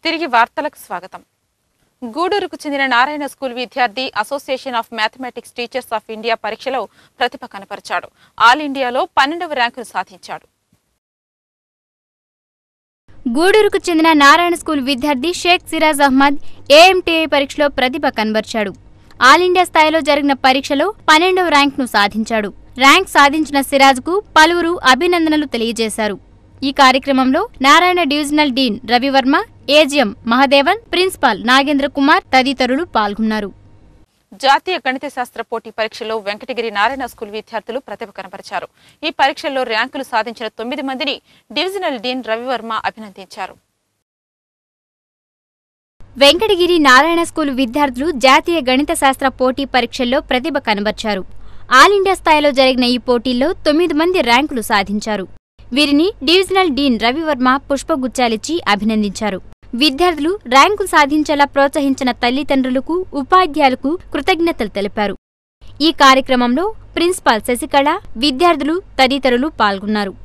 తిరిగి వార్తలకు స్వాగతం గూడూరుకు చెందిన నారాయణ స్కూల్ విద్యార్థి association of mathematics teachers of India పరీక్షలో ప్రతిభ కనపరిచాడు ఆల్ ఇండియాలో పన్నెండవ ర్యాంకును సాధించాడు గూడూరుకు చెందిన నారాయణ స్కూల్ విద్యార్థి షేక్ సిరాజ్ అహ్మద్ ఏఎంటీఐ పరీక్షలో ప్రతిభ కనబర్చాడు ఆల్ ఇండియా స్థాయిలో జరిగిన పరీక్షలో పన్నెండవ ర్యాంక్ను సాధించాడు ర్యాంక్ సాధించిన సిరాజ్కు పలువురు అభినందనలు తెలియజేశారు ఈ కార్యక్రమంలో Narayana divisional dean Ravi Varma AGM Mahadevan principal Nagendra Kumar తదితరులు పాల్గొన్నారు జాతీయ గణిత శాస్త్ర పోటీ పరీక్షలో వెంకటగిరి నారాయణ స్కూల్ విద్యార్థులు ప్రతిభ కనపరిచారు ఈ పరీక్షల్లో ర్యాంకులు సాధించిన తొమ్మిది మందిని డివిజనల్ డీన్ రవివర్మ అభినందించారు వెంకటగిరి నారాయణ స్కూల్ విద్యార్థులు జాతీయ గణిత శాస్త్ర పోటీ పరీక్షల్లో ప్రతిభ కనబర్చారు ఆల్ ఇండియా స్థాయిలో జరిగిన ఈ పోటీల్లో తొమ్మిది మంది ర్యాంకులు సాధించారు వీరిని డివిజనల్ డీన్ రవివర్మ పుష్పగుచ్చాలిచ్చి అభినందించారు విద్యార్థులు ర్యాంకులు సాధించేలా ప్రోత్సహించిన తల్లిదండ్రులకు ఉపాధ్యాయులకు కృతజ్ఞతలు తెలిపారు ఈ కార్యక్రమంలో ప్రిన్సిపాల్ శశికళ విద్యార్థులు తదితరులు పాల్గొన్నారు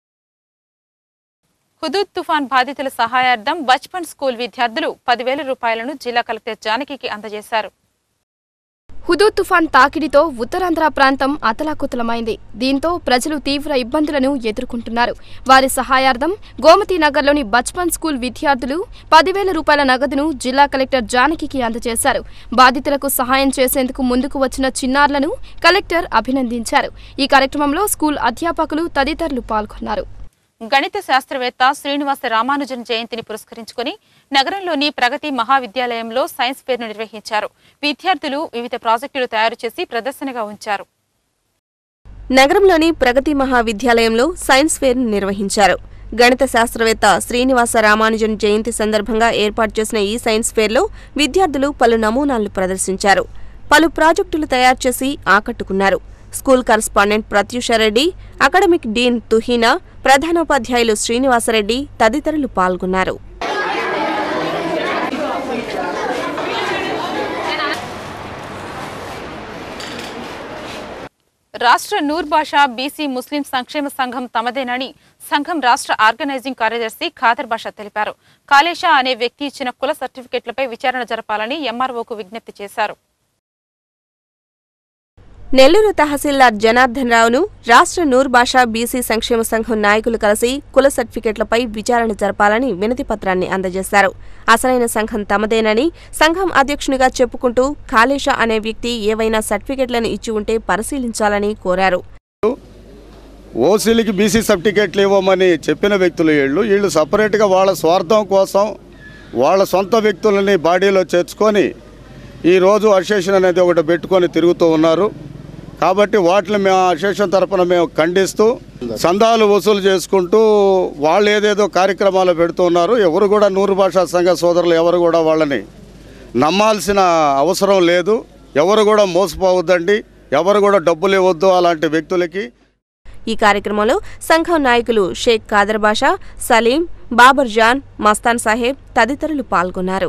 హుదూద్ తుఫాన్ బాధితుల సహాయార్థం బచ్పన్ స్కూల్ విద్యార్థులు పదివేల రూపాయలను జిల్లా కలెక్టర్ జానకికి అందజేశారు హుదూ తుఫాన్ తాకిడితో ఉత్తరాంధ్ర ప్రాంతం అతలాకుతలమైంది దీంతో ప్రజలు తీవ్ర ఇబ్బందులను ఎదుర్కొంటున్నారు వారి సహాయార్థం గోమతి నగర్లోని బచ్పన్ స్కూల్ విద్యార్థులు పదివేల రూపాయల నగదును జిల్లా కలెక్టర్ జానకికి అందజేశారు బాధితులకు సహాయం చేసేందుకు ముందుకు వచ్చిన చిన్నారులను కలెక్టర్ అభినందించారు ఈ కార్యక్రమంలో స్కూల్ అధ్యాపకులు తదితరులు పాల్గొన్నారు గణిత శాస్త్రవేత్త శ్రీనివాస రామానుజన్ జయంతిని పురస్కరించుకుని నగరంలోని ప్రగతి మహావిద్యాలయంలో సైన్స్ ఫేర్ను నిర్వహించారు విద్యార్థులు వివిధ ప్రాజెక్టులు తయారు చేసి ప్రదర్శనగా ఉంచారు నగరంలోని ప్రగతి మహావిద్యాలయంలో సైన్స్ ఫేర్ నిర్వహించారు గణిత శాస్త్రవేత్త శ్రీనివాస రామానుజన్ జయంతి సందర్భంగా ఏర్పాటు చేసిన ఈ సైన్స్ ఫేర్లో విద్యార్థులు పలు నమూనాలను ప్రదర్శించారు పలు ప్రాజెక్టులు తయారు చేసి ఆకట్టుకున్నారు school correspondent Pratyusha Reddy academic dean Tuhina ప్రధానోపాధ్యాయులు శ్రీనివాసరెడ్డి తదితరులు పాల్గొన్నారు రాష్ట్ర నూర్ భాషా బీసీ ముస్లిం సంక్షేమ సంఘం తమదేనని సంఘం రాష్ట్ర ఆర్గనైజింగ్ కార్యదర్శి ఖాదర్ భాష తెలిపారు కాళేషా అనే వ్యక్తి ఇచ్చిన కుల సర్టిఫికెట్లపై విచారణ జరపాలని ఎంఆర్ఓకు విజ్ఞప్తి చేశారు నెల్లూరు తహసీల్దార్ జనార్దన్ రావును రాష్ట్ర నూర్ భాషా బీసీ సంక్షేమ సంఘం నాయకులు కలిసి కుల సర్టిఫికెట్లపై విచారణ జరపాలని వినతి పత్రాన్ని అందజేశారు అసలైన సంఘం తమదేనని సంఘం అధ్యక్షునిగా చెప్పుకుంటూ కాళేషా అనే వ్యక్తి ఏవైనా సర్టిఫికెట్లను ఇచ్చి ఉంటే పరిశీలించాలని కోరారు ఓసీలకి బీసీ సర్టిఫికేట్లు ఇవ్వమని చెప్పిన వ్యక్తులు వీళ్ళు వీళ్ళు సపరేట్గా వాళ్ళ స్వార్థం కోసం వాళ్ళ సొంత వ్యక్తులని బాడీలో చేర్చుకొని ఈరోజు అసోసియేషన్ అనేది ఒకటి పెట్టుకొని తిరుగుతూ ఉన్నారు కాబట్టి వాటిని మేము అసోసియేషన్ తరపున మేము ఖండిస్తూ చందాలు వసూలు చేసుకుంటూ వాళ్ళు ఏదేదో కార్యక్రమాలు పెడుతూ ఉన్నారు ఎవరు కూడా నూరు భాషా సంఘ సోదరులు ఎవరు కూడా వాళ్ళని నమ్మాల్సిన అవసరం లేదు ఎవరు కూడా మోసపోవద్దండి ఎవరు కూడా డబ్బులు ఇవ్వద్దు అలాంటి వ్యక్తులకి ఈ కార్యక్రమంలో సంఘం నాయకులు షేక్ కాదర్ బాషా సలీం బాబర్ జాన్ మస్తాన్ సాహెబ్ తదితరులు పాల్గొన్నారు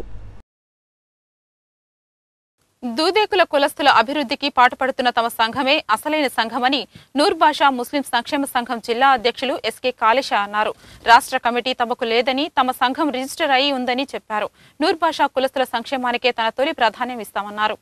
దూదేకుల కులస్తుల అభివృద్ధికి పాటుపడుతున్న తమ సంఘమే అసలైన సంఘమని నూర్ భాషా ముస్లిం సంక్షేమ సంఘం జిల్లా అధ్యక్షులు ఎస్కే కాళేషా అన్నారు రాష్ట్ర కమిటీ తమకు లేదని తమ సంఘం రిజిస్టర్ అయి ఉందని చెప్పారు నూర్ భాషా కులస్తుల సంక్షేమానికే తన తొలి ప్రాధాన్యం ఇస్తామన్నారు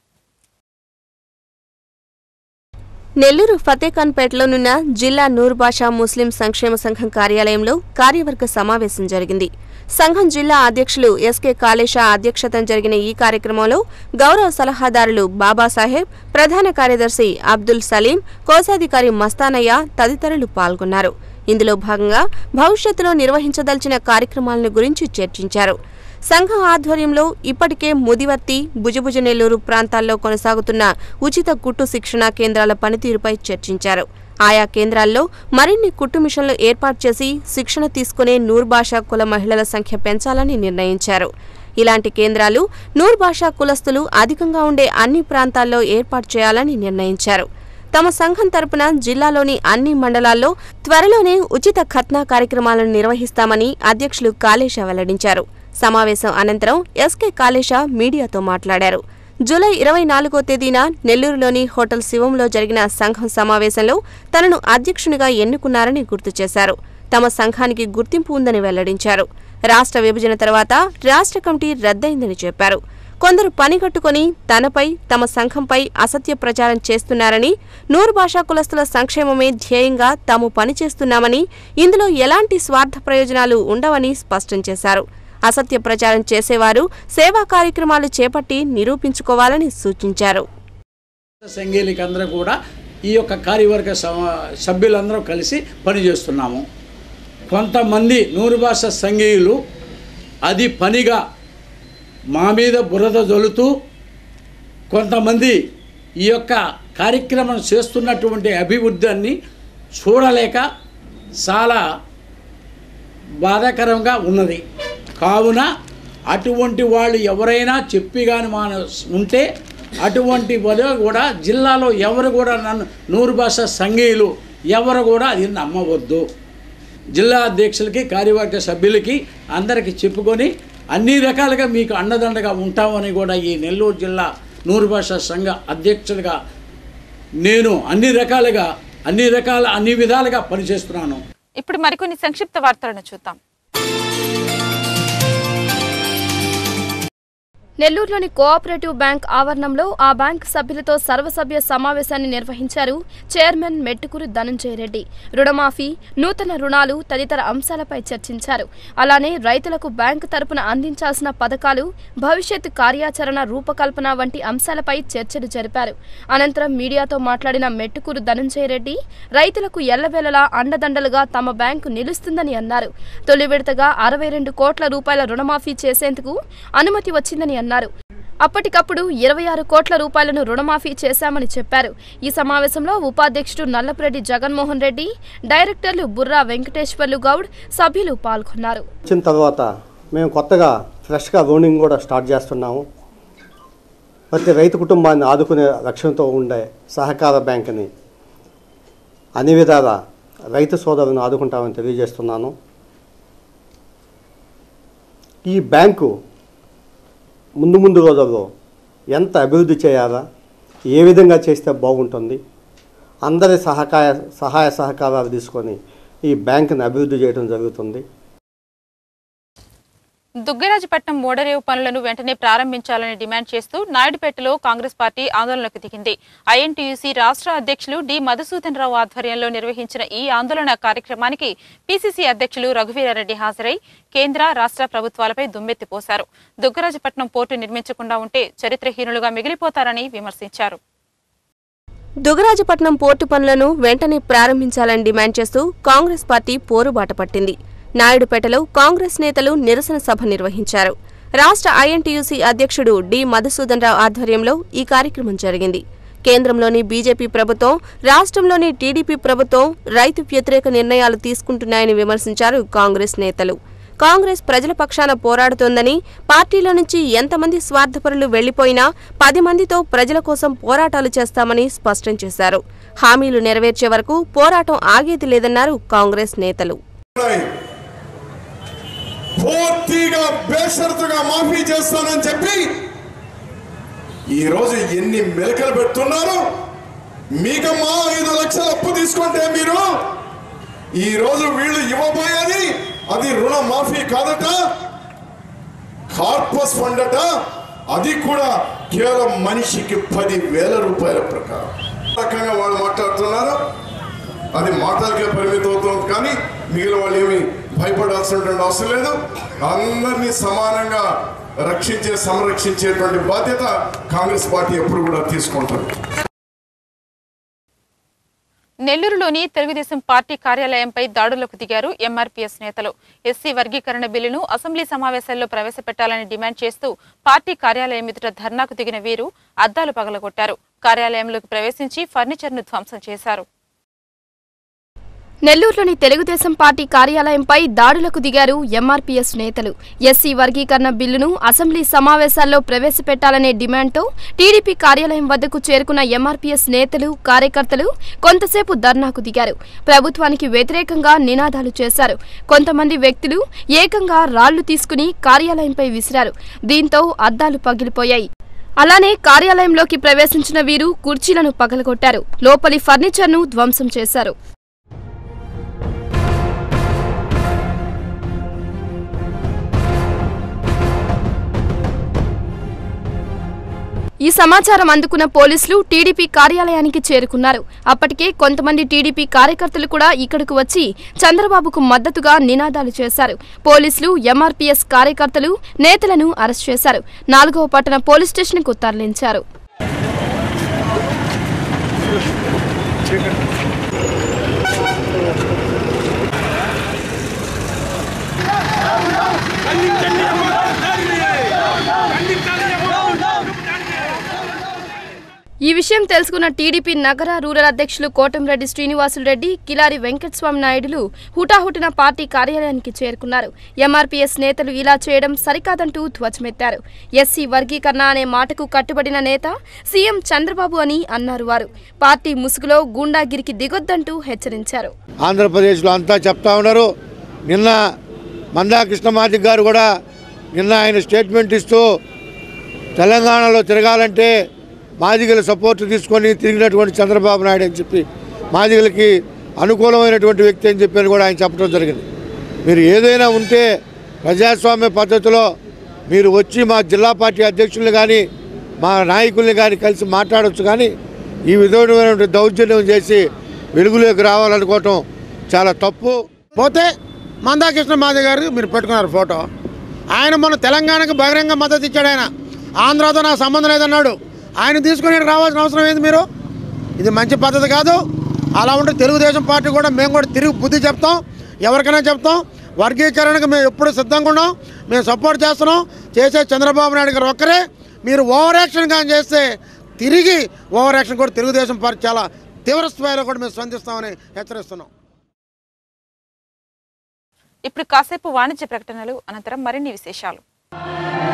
నెల్లూరు ఫతేఖాన్పేటలోనున్న జిల్లా నూర్ భాషా ముస్లిం సంక్షేమ సంఘం కార్యాలయంలో కార్యవర్గ సమావేశం జరిగింది సంఘం జిల్లా అధ్యక్షులు ఎస్కే కాళేషా అధ్యక్షతన జరిగిన ఈ కార్యక్రమంలో గౌరవ సలహాదారులు బాబాసాహెబ్ ప్రధాన కార్యదర్శి అబ్దుల్ సలీం కోశాధికారి మస్తానయ్య తదితరులు పాల్గొన్నారు ఇందులో భాగంగా భవిష్యత్తులో నిర్వహించదలిచిన కార్యక్రమాలను గురించి చర్చించారు సంఘం ఆధ్వర్యంలో ఇప్పటికే ముదివర్తి భుజభుజ నెల్లూరు ప్రాంతాల్లో కొనసాగుతున్న ఉచిత కుట్టు శిక్షణా కేంద్రాల పనితీరుపై చర్చించారు ఆయా కేంద్రాల్లో మరిన్ని కుట్టు మిషన్లు ఏర్పాటు చేసి శిక్షణ తీసుకునే నూర్ భాషా కుల మహిళల సంఖ్య పెంచాలని నిర్ణయించారు ఇలాంటి కేంద్రాలు నూర్ భాషా కులస్తులు అధికంగా ఉండే అన్ని ప్రాంతాల్లో ఏర్పాటు చేయాలని నిర్ణయించారు తమ సంఘం తరపున జిల్లాలోని అన్ని మండలాల్లో త్వరలోనే ఉచిత ఖత్నా కార్యక్రమాలను నిర్వహిస్తామని అధ్యక్షులు కాళేశ వెల్లడించారు సమావేశం అనంతరం ఎస్కే కాళేశ మీడియాతో మాట్లాడారు జూలై ఇరవై నాలుగో తేదీన నెల్లూరులోని హోటల్ శివంలో జరిగిన సంఘం సమావేశంలో తనను అధ్యక్షునిగా ఎన్నుకున్నారని గుర్తు చేశారు తమ సంఘానికి గుర్తింపు ఉందని వెల్లడించారు రాష్ట్ర విభజన తర్వాత రాష్ట్ర కమిటీ రద్దయిందని చెప్పారు కొందరు పని కట్టుకొని తనపై తమ సంఘంపై అసత్య ప్రచారం చేస్తున్నారని నూరు భాషా కులస్తుల సంక్షేమమే ధ్యేయంగా తాము పనిచేస్తున్నామని ఇందులో ఎలాంటి స్వార్థ ప్రయోజనాలు ఉండవని స్పష్టం చేశారు అసత్య ప్రచారం చేసేవారు సేవా కార్యక్రమాలు చేపట్టి నిరూపించుకోవాలని సూచించారు సంఘీలకి అందరూ కూడా ఈ యొక్క కార్యవర్గ సమ- సభ్యులందరూ కలిసి పనిచేస్తున్నాము కొంతమంది నూరు భాష సంఘీయులు అది పనిగా మా మీద బురద జొలుతూ కొంతమంది ఈ యొక్క కార్యక్రమం చేస్తున్నటువంటి అభివృద్ధిని చూడలేక చాలా బాధాకరంగా ఉన్నది కావున అటువంటి వాళ్ళు ఎవరైనా చెప్పి కానీ మన ఉంటే అటువంటి వాళ్ళు కూడా జిల్లాలో ఎవరు కూడా నన్ను నూరు భాష సంఘీయులు ఎవరు కూడా అది నమ్మవద్దు జిల్లా అధ్యక్షులకి కార్యవర్గ సభ్యులకి అందరికీ చెప్పుకొని అన్ని రకాలుగా మీకు అండదండగా ఉంటామని కూడా ఈ నెల్లూరు జిల్లా నూరు భాష సంఘ అధ్యక్షులుగా నేను అన్ని రకాలుగా అన్ని రకాల అన్ని విధాలుగా పనిచేస్తున్నాను ఇప్పుడు మరికొన్ని సంక్షిప్త వార్తలను చూద్దాం నెల్లూరులోని కోఆపరేటివ్ బ్యాంక్ ఆవరణంలో ఆ బ్యాంక్ సభ్యులతో సర్వసభ్య సమావేశాన్ని నిర్వహించారు చైర్మన్ మెట్టుకూరు ధనంజయ రెడ్డి రుణమాఫీ నూతన రుణాలు తదితర అంశాలపై చర్చించారు అలానే రైతులకు బ్యాంకు తరపున అందించాల్సిన పథకాలు భవిష్యత్ కార్యాచరణ రూపకల్పన వంటి అంశాలపై చర్చలు జరిపారు అనంతరం మీడియాతో మాట్లాడిన మెట్టుకూరు ధనంజయ రెడ్డి రైతులకు ఎల్లవేళలా అండదండలుగా తమ బ్యాంకు నిలుస్తుందని అన్నారు తొలి విడతగా అరవై రెండు కోట్ల రూపాయల రుణమాఫీ చేసేందుకు అనుమతి వచ్చిందని అన్నారు అప్పటికప్పుడు ఇరవై ఆరు కోట్ల రూపాయలను రుణమాఫీ చేశామని చెప్పారు ఈ సమావేశంలో ఉపాధ్యక్షుడు నల్లపురెడ్డి జగన్మోహన్ రెడ్డి డైరెక్టర్లు బుర్రా వెంకటేశ్వర్లు గౌడ్ సభ్యులు పాల్గొన్నారు వచ్చిన తర్వాత మేము కొత్తగా ఫ్రెష్గా లోనింగ్ కూడా స్టార్ట్ చేస్తున్నాము ప్రతి రైతు కుటుంబాన్ని ఆదుకునే లక్ష్యంతో ఉండే సహకార బ్యాంకుని అన్ని విధాల రైతు సోదరులను ఆదుకుంటామని తెలియజేస్తున్నాను ఈ బ్యాంకు ముందు ముందు రోజుల్లో ఎంత అభివృద్ధి చేయాలా ఏ విధంగా చేస్తే బాగుంటుంది అందరి సహకాయ సహాయ సహకారాలు తీసుకొని ఈ బ్యాంకుని అభివృద్ధి చేయడం జరుగుతుంది దుగ్గరాజపట్నం ఓడరేవు పనులను వెంటనే ప్రారంభించాలని డిమాండ్ చేస్తూ నాయుడుపేటలో కాంగ్రెస్ పార్టీ ఆందోళనకు దిగింది ఐఎన్టీయూసీ రాష్ట్ర అధ్యక్షులు డి మధుసూదన్ రావు ఆధ్వర్యంలో నిర్వహించిన ఈ ఆందోళన కార్యక్రమానికి పీసీసీ అధ్యక్షులు రఘువీరారెడ్డి హాజరై కేంద్ర రాష్ట్ర ప్రభుత్వాలపై దుమ్మెత్తిపోశారు దుగ్గరాజపట్నం పోర్టు నిర్మించకుండా ఉంటే చరిత్రహీనులుగా మిగిలిపోతారని విమర్శించారు దుగరాజపట్నం పోర్టు పనులను వెంటనే ప్రారంభించాలని డిమాండ్ చేస్తూ కాంగ్రెస్ పార్టీ పోరుబాట పట్టింది నాయుడుపేటలో కాంగ్రెస్ నేతలు నిరసన సభ నిర్వహించారు రాష్ట్ర ఐఎన్టీయూసీ అధ్యక్షుడు డి మధుసూదన్ రావు ఆధ్వర్యంలో ఈ కార్యక్రమం జరిగింది కేంద్రంలోని బీజేపీ ప్రభుత్వం రాష్ట్రంలోని టీడీపీ ప్రభుత్వం రైతు వ్యతిరేక నిర్ణయాలు తీసుకుంటున్నాయని విమర్శించారు కాంగ్రెస్ నేతలు కాంగ్రెస్ ప్రజల పక్షాన పోరాడుతోందని పార్టీలో నుంచి ఎంతమంది స్వార్థపరులు వెళ్లిపోయినా పది మందితో ప్రజల కోసం పోరాటాలు చేస్తామని స్పష్టం చేశారు హామీలు నెరవేర్చే వరకు పోరాటం ఆగేది లేదన్నారు కాంగ్రెస్ నేతలు ఉన్నాయి. పూర్తిగా బేషరతుగా మాఫీ చేస్తానని చెప్పి ఈ రోజు ఎన్ని మెలకలు పెడుతున్నారు మీకమ్మా ఐదు లక్షల అప్పు తీసుకుంటే మీరు ఈ రోజు వీళ్ళు ఇవ్వబోయేది అది రుణ మాఫీ కాదట కార్పస్ ఫండ్ అట అది కూడా కేవలం మనిషికి పది వేల రూపాయల ప్రకారం రకంగా వాళ్ళు మాట్లాడుతున్నారు అది మాటలకే పరిమితం అవుతుంది కానీ మిగిలిన వాళ్ళు ఏమి భయపడాల్సినటువంటి అవసరం లేదు అందరినీ సమానంగా రక్షించే సంరక్షించేటువంటి బాధ్యత కాంగ్రెస్ పార్టీ ఎప్పుడు కూడా తీసుకుంటుంది నెల్లూరులోని తెలుగుదేశం పార్టీ కార్యాలయంపై దాడులకు దిగారు ఎంఆర్పీఎస్ నేతలు ఎస్సీ వర్గీకరణ బిల్లును అసెంబ్లీ సమావేశాల్లో ప్రవేశపెట్టాలని డిమాండ్ చేస్తూ పార్టీ కార్యాలయం ఎదుట ధర్నాకు దిగిన వీరు అద్దాలు పగలగొట్టారు కార్యాలయంలోకి ప్రవేశించి ఫర్నిచర్ను ధ్వంసం చేశారు నెల్లూరులోని తెలుగుదేశం పార్టీ కార్యాలయంపై దాడులకు దిగారు ఎంఆర్పీఎస్ నేతలు ఎస్సీ వర్గీకరణ బిల్లును అసెంబ్లీ సమావేశాల్లో ప్రవేశపెట్టాలనే డిమాండ్తో టీడీపీ కార్యాలయం వద్దకు చేరుకున్న ఎంఆర్పీఎస్ నేతలు కార్యకర్తలు కొంతసేపు ధర్నాకు దిగారు ప్రభుత్వానికి వ్యతిరేకంగా నినాదాలు చేశారు కొంతమంది వ్యక్తులు ఏకంగా రాళ్లు తీసుకుని కార్యాలయంపై విసిరారు దీంతో అద్దాలు పగిలిపోయాయి అలానే కార్యాలయంలోకి ప్రవేశించిన వీరు కుర్చీలను పగలగొట్టారు లోపలి ఫర్నిచర్ను ధ్వంసం చేశారు ఈ సమాచారం అందుకున్న పోలీసులు టీడీపీ కార్యాలయానికి చేరుకున్నారు అప్పటికే కొంతమంది టీడీపీ కార్యకర్తలు కూడా ఇక్కడకు వచ్చి చంద్రబాబుకు మద్దతుగా నినాదాలు చేశారు పోలీసులు ఎంఆర్పీఎస్ కార్యకర్తలు నేతలను అరెస్ట్ చేశారు నాలుగవ పట్టణ పోలీస్ స్టేషన్కు తరలించారు ఈ విషయం తెలుసుకున్న టీడీపీ నగర రూరల్ అధ్యక్షులు కోటంరెడ్డి శ్రీనివాసులు రెడ్డి కిలారి వెంకటస్వామి నాయుడులు హుటాహుటిన పార్టీ కార్యాలయానికి చేరుకున్నారు ఎంఆర్పీఎస్ నేతలు ఇలా చేయడం సరికాదంటూ ధ్వజమెత్తారు ఎస్సీ వర్గీకరణ అనే మాటకు కట్టుబడిన నేత సీఎం చంద్రబాబు అని అన్నారు వారు పార్టీ ముసుగులో గూండాగిరికి దిగొద్దంటూ హెచ్చరించారు ఆంధ్రప్రదేశ్లో అంతా చెప్తా ఉన్నారు నిన్న మందా కృష్ణమాది గారు కూడా నిన్న ఆయన స్టేట్మెంట్ ఇస్తూ తెలంగాణలో తిరగాలంటే మాదిగల సపోర్ట్ తీసుకొని తిరిగినటువంటి చంద్రబాబు నాయుడు అని చెప్పి మాదిగలకి అనుకూలమైనటువంటి వ్యక్తి అని చెప్పి అని కూడా ఆయన చెప్పడం జరిగింది మీరు ఏదైనా ఉంటే ప్రజాస్వామ్య పద్ధతిలో మీరు వచ్చి మా జిల్లా పార్టీ అధ్యక్షుల్ని కానీ మా నాయకుల్ని కానీ కలిసి మాట్లాడవచ్చు కానీ ఈ విధమైనటువంటి దౌర్జన్యం చేసి వెలుగులోకి రావాలనుకోవటం చాలా తప్పు పోతే మందాకృష్ణ మాది గారు మీరు పెట్టుకున్నారు ఫోటో ఆయన మొన్న తెలంగాణకు బహిరంగ మద్దతు ఇచ్చాడు ఆయన ఆంధ్రాతో నాకు సంబంధం లేదన్నాడు ఆయన తీసుకుని ఇక్కడ రావాల్సిన అవసరం ఏంది మీరు ఇది మంచి పద్ధతి కాదు అలా ఉంటే తెలుగుదేశం పార్టీ కూడా మేము కూడా తిరిగి బుద్ధి చెప్తాం ఎవరికైనా చెప్తాం వర్గీకరణకు మేము ఎప్పుడు సిద్ధంగా ఉన్నాం మేము సపోర్ట్ చేస్తున్నాం చేసే చంద్రబాబు నాయుడు గారు ఒక్కరే మీరు ఓవర్ యాక్షన్ కానీ చేస్తే తిరిగి ఓవర్ యాక్షన్ కూడా తెలుగుదేశం పార్టీ చాలా తీవ్ర స్థాయిలో కూడా మేము స్పందిస్తామని హెచ్చరిస్తున్నాం ఇప్పుడు కాసేపు వాణిజ్య ప్రకటనలు అనంతరం మరిన్ని విశేషాలు